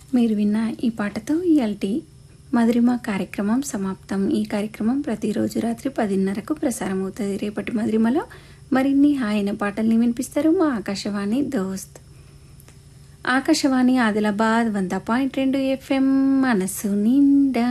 మీరు విన్న ఈ పాటతో ఇయాల్టి మధురిమ కార్యక్రమం సమాప్తం ఈ కార్యక్రమం ప్రతిరోజు రాత్రి పదిన్నరకు ప్రసారం అవుతుంది రేపటి మధురిమలో మరిన్ని హాయిన పాటల్ని వినిపిస్తారు మా ఆకాశవాణి దోస్త్ ఆకాశవాణి ఆదిలాబాద్ వంద పాయింట్ రెండు ఎఫ్ఎం మనసు నిండా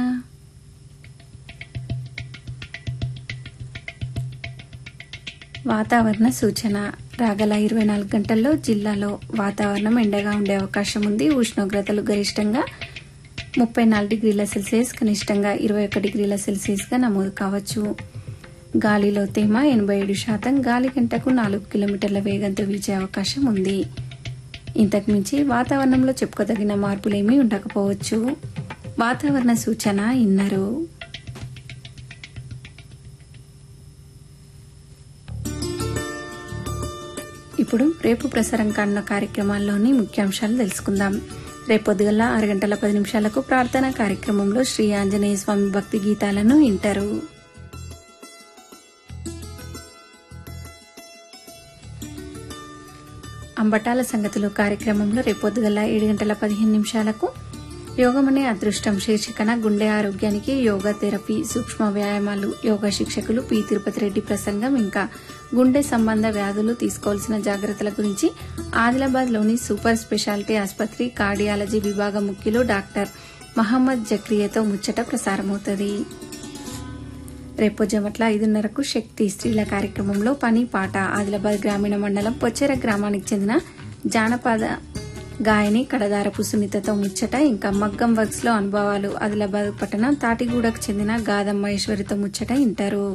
వాతావరణ సూచన రాగల ఇరవై నాలుగు గంటల్లో జిల్లాలో వాతావరణం ఎండగా ఉండే అవకాశం ఉంది ఉష్ణోగ్రతలు గరిష్టంగా ముప్పై నాలుగు డిగ్రీల సెల్సియస్ కనిష్టంగా ఇరవై ఒక్క డిగ్రీల సెల్సియస్గా నమోదు కావచ్చు గాలిలో తేమ ఎనభై ఏడు శాతం గాలి గంటకు నాలుగు కిలోమీటర్ల వేగంతో వీచే అవకాశం ఉంది ఇంతకు మించి వాతావరణంలో చెప్పుకోదగిన మార్పులేమీ ఉండకపోవచ్చు వాతావరణ సూచన ఇన్నరు ఇప్పుడు రేపు ప్రసారం కానున్న కార్యక్రమాల్లోని ముఖ్యాంశాలు తెలుసుకుందాం రేపు పొద్దుగల ఆరు గంటల పది నిమిషాలకు ప్రార్థనా కార్యక్రమంలో శ్రీ ఆంజనేయ స్వామి భక్తి గీతాలను వింటారు అంబటాల సంగతులు కార్యక్రమంలో రేపు పొద్దుగల ఏడు గంటల పదిహేను నిమిషాలకు యోగమనే అదృష్టం శీర్షికన గుండె ఆరోగ్యానికి యోగా థెరపీ సూక్ష్మ వ్యాయామాలు యోగా శిక్షకులు పి తిరుపతి రెడ్డి ప్రసంగం ఇంకా గుండె సంబంధ వ్యాధులు తీసుకోవాల్సిన జాగ్రత్తల గురించి ఆదిలాబాద్ లోని సూపర్ స్పెషాలిటీ ఆసుపత్రి కార్డియాలజీ విభాగం ముఖ్యులు డాక్టర్ మహమ్మద్ జక్రియతో ముచ్చట ప్రసారమవుతుంది రేపు జమట్ల ఐదున్నరకు శక్తి స్త్రీల కార్యక్రమంలో పని పాట ఆదిలాబాద్ గ్రామీణ మండలం పొచ్చెర గ్రామానికి చెందిన జానపద గాయని కడదారపు సునీతతో ముచ్చట ఇంకా మగ్గం వర్క్స్ లో అనుభవాలు ఆదిలాబాద్ పట్టణం తాటిగూడకు చెందిన గాదం మహేశ్వరితో ముచ్చట ఇంటారు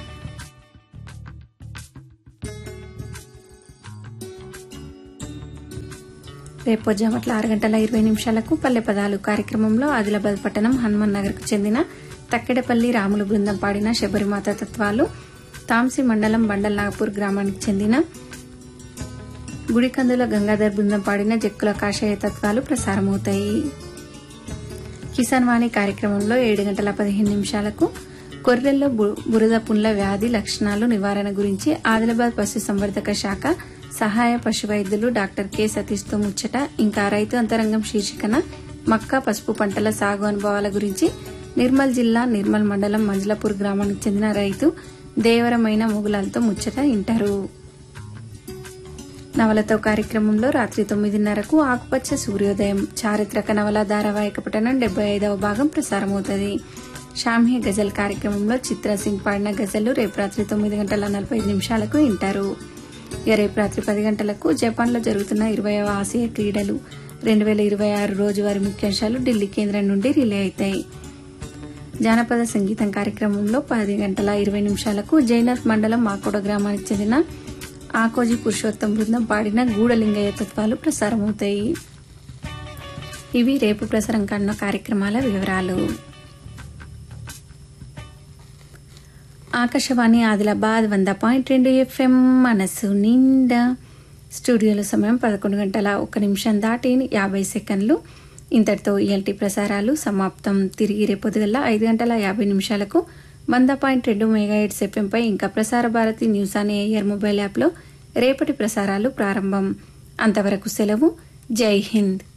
రేపు జమట్ల ఆరు గంటల ఇరవై నిమిషాలకు పల్లె పదాలు కార్యక్రమంలో ఆదిలాబాద్ పట్టణం హనుమాన్ నగర్ కు చెందిన తక్కెడపల్లి రాములు బృందం పాడిన శబరిమాత తత్వాలు తాంసి మండలం బండల్ నాగపూర్ గ్రామానికి చెందిన గుడికందుల గంగాధర్ బృందం పాడిన జక్కుల కాషాయ తత్వాలు ప్రసారమవుతాయి కిసాన్ వాణి కార్యక్రమంలో ఏడు గంటల పదిహేను నిమిషాలకు కొర్రెల్లో బు- బురద పుండ్ల వ్యాధి లక్షణాలు నివారణ గురించి ఆదిలాబాద్ పశు సంవర్ధక శాఖ సహాయ పశు వైద్యులు డాక్టర్ కె సతీష్తో ముచ్చట ఇంకా రైతు అంతరంగం శీర్షికన మక్క పసుపు పంటల సాగు అనుభవాల గురించి నిర్మల్ జిల్లా నిర్మల్ మండలం మంజలాపూర్ గ్రామానికి చెందిన రైతు దేవరమైన మొగులాలతో ముచ్చట ఇంటారు నవలతో కార్యక్రమంలో రాత్రి తొమ్మిదిన్నరకు ఆకుపచ్చ సూర్యోదయం చారిత్రక నవల ధారావాహిక పఠనం డెబ్బై ఐదవ భాగం ప్రసారమవుతుంది షామ్హీ గజల్ కార్యక్రమంలో చిత్ర సింగ్ పాడిన గజలు రేపు రాత్రి తొమ్మిది గంటల నలభై ఐదు నిమిషాలకు వింటారు ఇక రేపు రాత్రి పది గంటలకు జపాన్లో జరుగుతున్న ఇరవైవ ఆసియా క్రీడలు రెండు వేల ఇరవై ఆరు రోజువారీ ముఖ్యాంశాలు ఢిల్లీ కేంద్రం నుండి రిలే అవుతాయి జానపద సంగీతం కార్యక్రమంలో పది గంటల ఇరవై నిమిషాలకు జైనత్ మండలం మాకోడ గ్రామానికి చెందిన ఆకోజీ పురుషోత్తం బృందం పాడిన గూడలింగయ్య తత్వాలు ప్రసారమవుతాయి ఇవి రేపు ప్రసారం కానున్న కార్యక్రమాల వివరాలు ఆకాశవాణి ఆదిలాబాద్ వంద పాయింట్ రెండు ఎఫ్ఎం మనసు నిండా స్టూడియోలో సమయం పదకొండు గంటల ఒక్క నిమిషం దాటి యాభై సెకండ్లు ఇంతటితో ఇఎల్టీ ప్రసారాలు సమాప్తం తిరిగి రేపొద్దుగల్లా ఐదు గంటల యాభై నిమిషాలకు వంద పాయింట్ రెండు మెగా ఎయిట్స్ ఎఫ్ఎంపై ఇంకా ప్రసార భారతి న్యూస్ అనే ఎయిర్ మొబైల్ యాప్లో రేపటి ప్రసారాలు ప్రారంభం అంతవరకు సెలవు జై హింద్